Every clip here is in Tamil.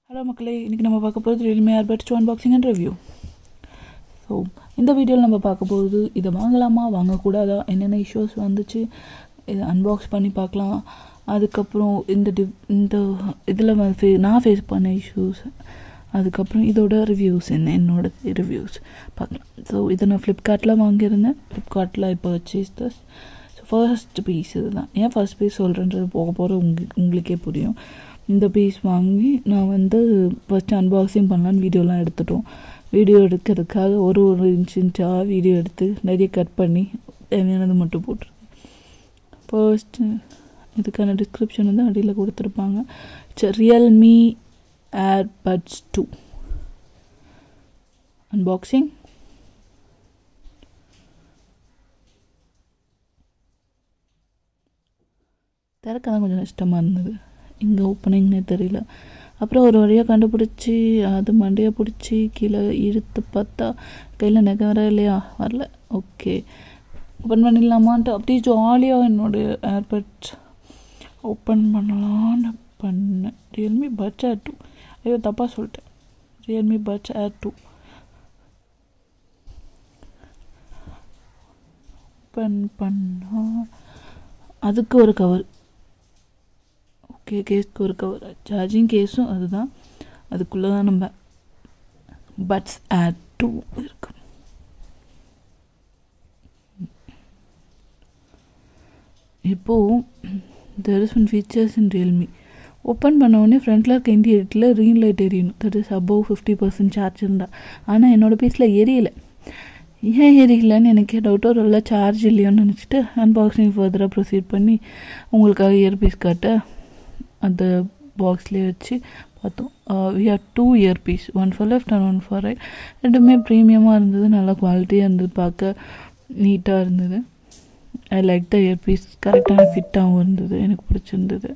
ஹலோ மக்களே இன்றைக்கி நம்ம பார்க்க போகிறது Realme airbuds two unboxing and review so இந்த வீடியோவில் நம்ம பார்க்க போகிறது இதை வாங்கலாமா வாங்கக்கூடாதா என்னென்ன இஷ்யூஸ் வந்துச்சு இதை அன்பாக்ஸ் பண்ணி பார்க்கலாம் அதுக்கப்புறம் இந்த டி இந்த இதில் ஃபே நான் ஃபேஸ் பண்ண இஷ்யூஸ் அதுக்கப்புறம் இதோட ரிவ்யூஸ் என்ன என்னோட ரிவ்யூஸ் பார்க்கலாம் ஸோ இதை நான் ஃப்ளிப்கார்ட்டில் வாங்கியிருந்தேன் ஃப்ளிப்கார்ட்டில் இப்போ பர்ச்சேஸ் தஸ் ஸோ ஃபர்ஸ்ட் பீஸ் இதுதான் ஏன் ஃபர்ஸ்ட் பீஸ் சொல்கிறேன்றது போக போகிற உங்களுக்கு உங்களுக்கே புரியும் இந்த பீஸ் வாங்கி நான் வந்து ஃபஸ்ட்டு அன்பாக்சிங் பண்ணலான்னு வீடியோலாம் எடுத்துட்டோம் வீடியோ எடுக்கிறதுக்காக ஒரு ஒரு இன்ச் இன்ச்சாக வீடியோ எடுத்து நிறைய கட் பண்ணி தேவையானது மட்டும் போட்டிருக்கேன் ஃபர்ஸ்ட்டு இதுக்கான டிஸ்கிரிப்ஷன் வந்து அடியில் கொடுத்துருப்பாங்க it's Realme airbuds two unboxing திறக்க தான் கொஞ்சம் கஷ்டமாக இருந்தது இங்கே ஓப்பனிங்னே தெரியல அப்புறம் ஒரு வழியாக கண்டுபிடிச்சி அது மண்டையை பிடிச்சி கீழே இழுத்து பார்த்தா கையில் நகை வர இல்லையா வரல ஓகே ஓப்பன் பண்ணிடலாமான்ட்டு அப்படியே ஜாலியாக என்னுடைய ஏர்பட்ஸ் ஓப்பன் பண்ணலான்னு பண்ணேன் ரியல்மி பட்ஸ் ஏர் டூ ஐயோ தப்பாக சொல்லிட்டேன் Realme buds air two open பண்ணால் அதுக்கு ஒரு கவர் ஓகே கேஸ்க்கு ஒரு கவர் சார்ஜிங் கேஸும் அதுதான் அதுக்குள்ளே தான் நம்ம பட்ஸ் ஏர் டூ இருக்கு இப்போது there is one features in Realme open பண்ண உடனே ஃப்ரண்ட்டில் இருக்க இண்டிகேட்டில் ரீன் லைட் எரியணும் that is above fifty percent charge இருந்தால் ஆனால் என்னோடய பீஸில் எரியலை ஏன் எரியலன்னு எனக்கே டவுட் ஒரு வேலை சார்ஜ் இல்லையோன்னு நினச்சிட்டு அன்பாக்சிங் ஃபர்தராக ப்ரொசீட் பண்ணி உங்களுக்காக இயர்பீஸ் காட்ட அந்த பாக்ஸ்லேயே வச்சு பார்த்தோம் we have two ear piece one for left and one for right ரெண்டுமே ப்ரீமியமாக இருந்தது நல்லா குவாலிட்டியாக இருந்தது பார்க்க நீட்டாக இருந்தது I like the ear piece கரெக்டான ஃபிட்டாகவும் இருந்தது எனக்கு பிடிச்சிருந்தது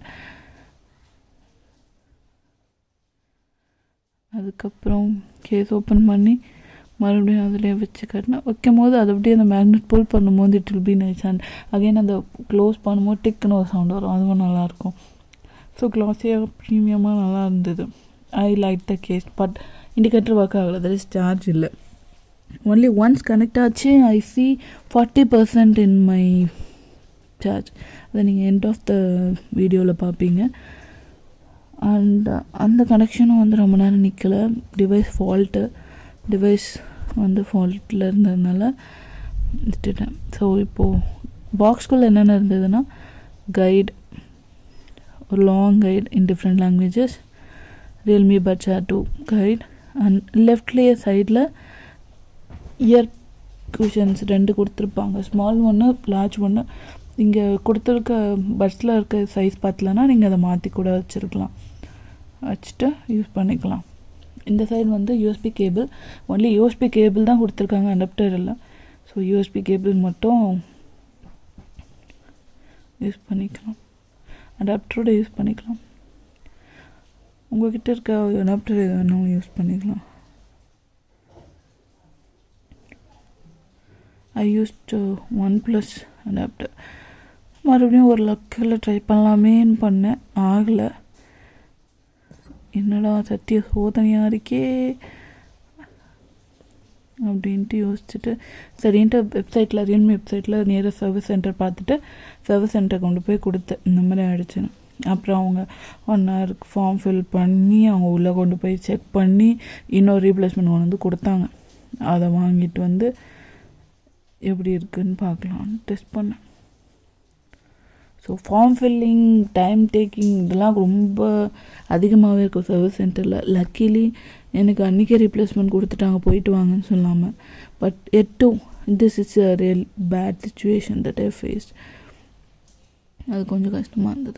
அதுக்கப்புறம் கேஸ் ஓப்பன் பண்ணி மறுபடியும் அதிலே வச்சு கட்டினேன் வைக்கும் போது அது அப்படியே அந்த மேக்னெட் புல் பண்ணும்போது it will be nice and again அந்த க்ளோஸ் பண்ணும்போது டிக்குன்னு ஒரு சவுண்ட் வரும் அதுவும் நல்லாயிருக்கும் ஸோ க்ளாஸியாக ப்ரீமியமாக நல்லா இருந்தது I like the case but indicator work ஆகலை தட் இஸ் சார்ஜ் இல்லை ஒன்லி ஒன்ஸ் கனெக்ட் ஆச்சு I see forty percent in my charge அதை நீங்கள் எண்ட் ஆஃப் த வீடியோவில் பார்ப்பீங்க அண்ட் அந்த கனெக்ஷனும் வந்து ரொம்ப நேரம் நிற்கலை டிவைஸ் ஃபால்ட்டு டிவைஸ் வந்து ஃபால்ட்டில் இருந்ததுனால விட்டுட்டேன் ஸோ இப்போது பாக்ஸ்குள்ளே என்னென்ன இருந்ததுன்னா கைட் ஒரு long guide in different languages Realme பட்சா டூ கைட் அண்ட் லெஃப்ட்லேயே சைடில் இயர் குஷன்ஸ் ரெண்டு கொடுத்துருப்பாங்க ஸ்மால் ஒன்று லார்ஜ் ஒன்று இங்கே கொடுத்துருக்க பட்ஸில் இருக்க சைஸ் பார்த்தலன்னா நீங்கள் அதை மாற்றி கூட வச்சுருக்கலாம் வச்சுட்டு யூஸ் பண்ணிக்கலாம் இந்த சைடு வந்து USB cable only USB cable தான் கொடுத்துருக்காங்க அடாப்டர் இல்லை ஸோ யூஎஸ்பி கேபிள் மட்டும் யூஸ் பண்ணிக்கலாம் அடாப்டரோட யூஸ் பண்ணிக்கலாம் உங்கள்கிட்ட இருக்க அடாப்டர் எது வேணும் யூஸ் பண்ணிக்கலாம் I used OnePlus adapter மறுபடியும் ஒரு லக்கில் ட்ரை பண்ணலாமேன்னு பண்ணேன் ஆகலை என்னடா சத்திய சோதனையாக இருக்கே அப்படின்ட்டு யோசிச்சுட்டு சரின்ட்டு வெப்சைட்டில் ரியல்மி வெப்சைட்டில் நியரஸ்ட் சர்வீஸ் சென்டர் பார்த்துட்டு சர்வீஸ் சென்டர் கொண்டு போய் கொடுத்தேன் இந்த மாதிரி ஆகிடுச்சுன்னு அப்புறம் அவங்க ஒன் ஹவருக்கு ஃபார்ம் ஃபில் பண்ணி அவங்க உள்ளே கொண்டு போய் செக் பண்ணி இன்னொரு ரீப்ளேஸ்மெண்ட் ஒன்று வந்து கொடுத்தாங்க அதை வாங்கிட்டு வந்து எப்படி இருக்குன்னு பார்க்கலான்னு டெஸ்ட் பண்ணேன் so form filling time taking இதெல்லாம் ரொம்ப அதிகமாகவே இருக்கும் சர்வீஸ் சென்டரில் லக்கிலி எனக்கு அன்றைக்கே ரீப்ளேஸ்மெண்ட் கொடுத்துட்டாங்க போயிட்டு வாங்கன்னு சொல்லாமல் பட் எட்டு this is a real bad situation that I face அது கொஞ்சம் கஷ்டமாக இருந்தது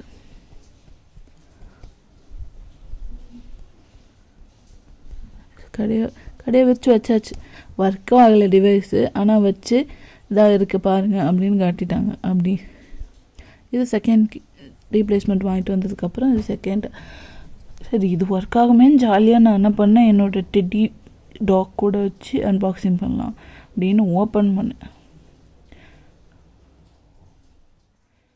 கடையை கடையை வச்சு வச்சாச்சு ஒர்க்கும் ஆகலை டிவைஸு ஆனால் வச்சு இதாக இருக்குது பாருங்கள் அப்படின்னு காட்டிட்டாங்க அப்படி இது செகண்ட் ரீப்ளேஸ்மெண்ட் வாங்கிட்டு வந்ததுக்கப்புறம் இது செகண்ட் சரி இது ஒர்க் ஆகுமேன்னு ஜாலியாக நான் என்ன பண்ணேன் என்னோடய டெட்டி டாக் கூட வச்சு அன்பாக்சிங் பண்ணலாம் அப்படின்னு ஓப்பன் பண்ணேன்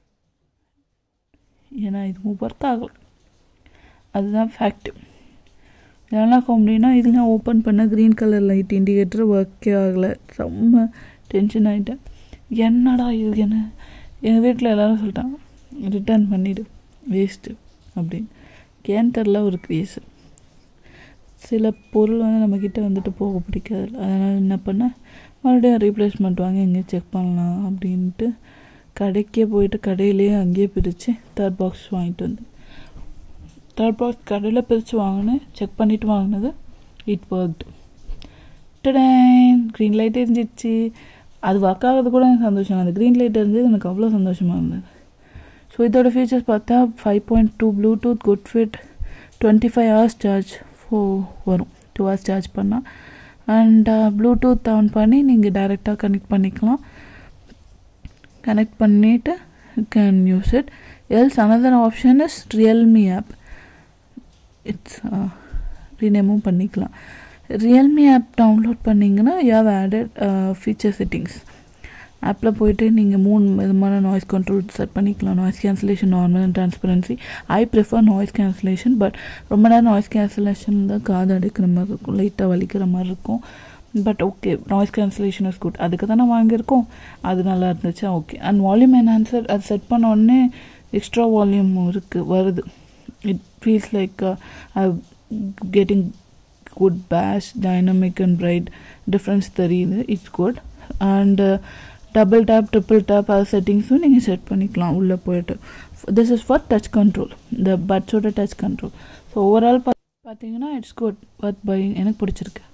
ஏன்னா இது ஒர்க் ஆகலை அதுதான் ஃபேக்ட் என்ன காமெடினா இதெல்லாம் ஓப்பன் பண்ண க்ரீன் கலர் லைட் இண்டிகேட்டர் ஒர்க்கே ஆகலை செம்ம டென்ஷன் ஆகிட்டேன் என்னடா இது என்ன எங்கள் வீட்டில் எல்லோரும் சொல்லிட்டாங்க ரிட்டர்ன் பண்ணிவிடு வேஸ்ட்டு அப்படின்னு ஏன்னு தெரில ஒரு க்ரேஸ் சில பொருள் வந்து நம்மக்கிட்ட வந்துட்டு போக பிடிக்காது அதனால் என்ன பண்ணேன் மறுபடியும் ரீப்ளேஸ்மெண்ட் வாங்கி எங்கேயும் செக் பண்ணலாம் அப்படின்ட்டு கடைக்கே போயிட்டு கடையிலேயே அங்கேயே பிரித்து தேர்ட் பாக்ஸ் வாங்கிட்டு வந்து தேர்ட் பாக்ஸ் கடையில் பிரித்து வாங்கினேன் செக் பண்ணிவிட்டு வாங்கினது இட் ஒர்க்டு டடேன் க்ரீன் லைட் எரிஞ்சிடுச்சு அது ஒர்க் ஆகிறது கூட எனக்கு சந்தோஷம் அந்த க்ரீன் லைட் இருந்தது எனக்கு அவ்வளோ சந்தோஷமாக இருந்தது ஸோ இதோட ஃபீச்சர்ஸ் பார்த்தா five point two Bluetooth good fit twenty five hours charge ஃபோ வரும் டூ ஹவர்ஸ் சார்ஜ் பண்ணால் அண்ட் ப்ளூடூத் ஆன் பண்ணி நீங்கள் டைரெக்டாக கனெக்ட் பண்ணிக்கலாம் கனெக்ட் பண்ணிவிட்டு can use it else another option is Realme app it's ரீநேமும் பண்ணிக்கலாம் ரியல்மி ஆப் டவுன்லோட் பண்ணிங்கன்னா you have added feature settings ஆப்பில் போயிட்டு நீங்கள் மூணு விதமான நாய்ஸ் கண்ட்ரோல் செட் பண்ணிக்கலாம் noise cancellation normal and transparency I prefer noise cancellation but ரொம்ப நேரம் நாய்ஸ் கேன்சலேஷன் தான் காது அடிக்கிற மாதிரி இருக்கும் லைட்டாக வலிக்கிற மாதிரி இருக்கும் but okay noise cancellation is good அதுக்கு தானே வாங்கியிருக்கோம் அது நல்லா இருந்துச்சு ஓகே அண்ட் வால்யூம் என்ஹான்சர் அது செட் பண்ண உடனே எக்ஸ்ட்ரா வால்யூம் இருக்குது வருது it feels like getting good bass dynamic and bright difference தெரியுது it's good and double tap triple tap அது செட்டிங்ஸும் நீங்கள் செட் பண்ணிக்கலாம் உள்ளே போயிட்டு this is for touch control இந்த பட்ஸோட டச் கண்ட்ரோல் ஸோ ஓவரால் பார்த்தீங்கன்னா இட்ஸ் குட் ஒர்த் பையிங் எனக்கு பிடிச்சிருக்கு